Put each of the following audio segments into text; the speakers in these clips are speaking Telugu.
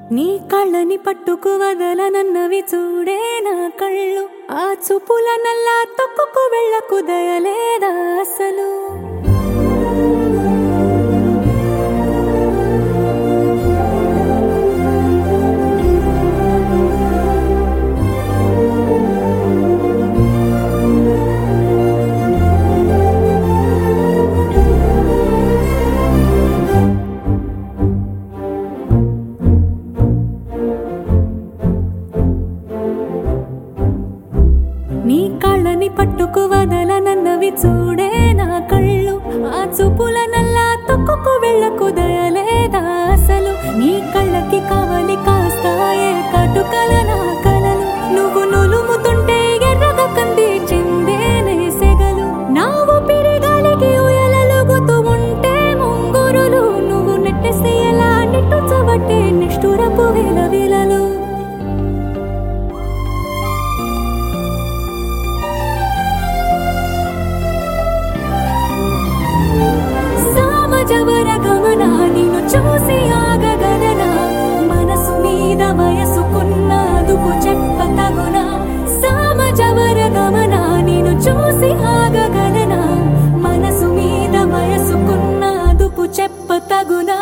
నీ కళ్ళని పట్టుకు వదలనన్నవి చూడే నా కళ్ళు ఆ చూపుల నల్లా తొక్కుకు వెళ్ళకు దయలేదా అసలు నీ కళ్ళని పట్టుకు వదలనన్నవి చూడే నా కళ్ళు ఆ చూపుల నల్లా తొక్కుకు వెళ్ళకు దయలేదా అసలు నీ కళ్ళకి కావాలి కాస్తాయే కటుకల నా కలలు నువ్వు నులుముతుంటే ఎర్రగా కంది చిందేనే సెగలు నా ఊపిరి గాలికి ఉయలలుగుతూ ఉంటే ముంగురులు నువ్వు నెట్టేస్తే ఎలా నిట్టుచబట్టే నిష్ఠురపు విల విలలు సామజవర గమన నిన్ను చూసి ఆగగలనా మనసు మీద వయసుకున్న అదుపు చెప్ప తగునా సామజవర గమన నిన్ను చూసి ఆగగలనా మనసు మీద వయసుకున్న అదుపు చెప్ప తగునా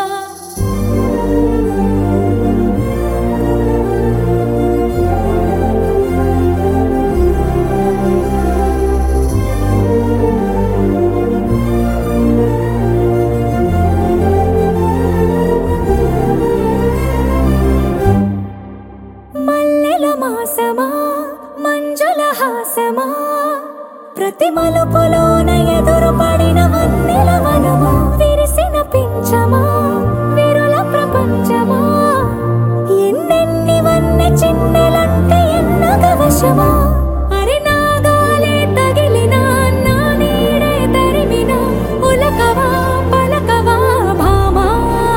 మల్లెల మాసమా మంజుల హాసమా ప్రతి మలుపులోన ఎదురు పడిన వన్నెల వనమా విరిసిన పించమా విరుల ప్రపంచమా ఎన్నెన్ని వన్నె చిన్నెలంటే ఎన్నగ వశమా అరి నాగాలే తగిలినా నా నీడే తరిమినా ఉలకవా పలకవా భామా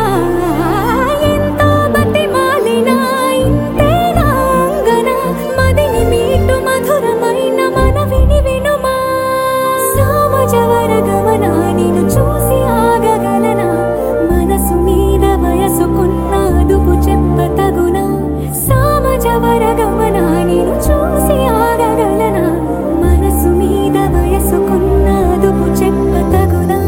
ఎంతో బతిమాలినా ఇంతేనా అంగన మదిని మీటు మధురమైన మనవిని వినుమా సామజవర గమన నిన్ను చూసి ఆగగలనా మనసు మీద వయసుకున్న అదుపు చెప్ప తగునా సామజవర గమన నిన్ను చూసి ఆగగలనా మనసు మీద వయసుకున్న అదుపు చెప్ప తగునా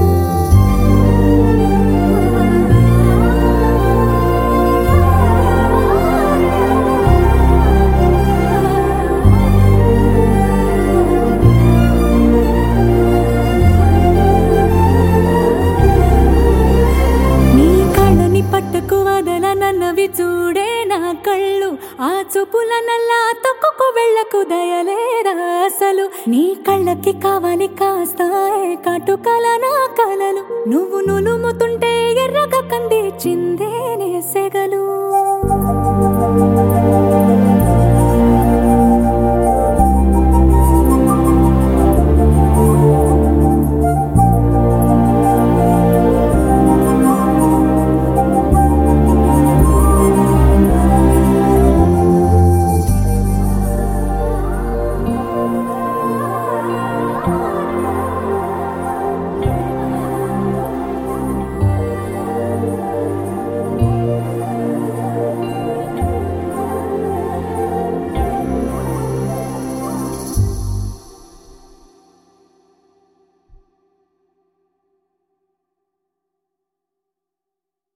నీ కళ్ళని పట్టుకు వదలనన్నవి చూడే నా కళ్ళు ఆ చూపుల నల్లా తొక్కుకు వెళ్ళకు దయలేదా అసలు నీ కళ్ళకి కావాలి కాస్తాయే కాటుకల నా కలలు నువ్వు నులుముతుంటే ఎర్రగా కంది చిందేనే సెగలు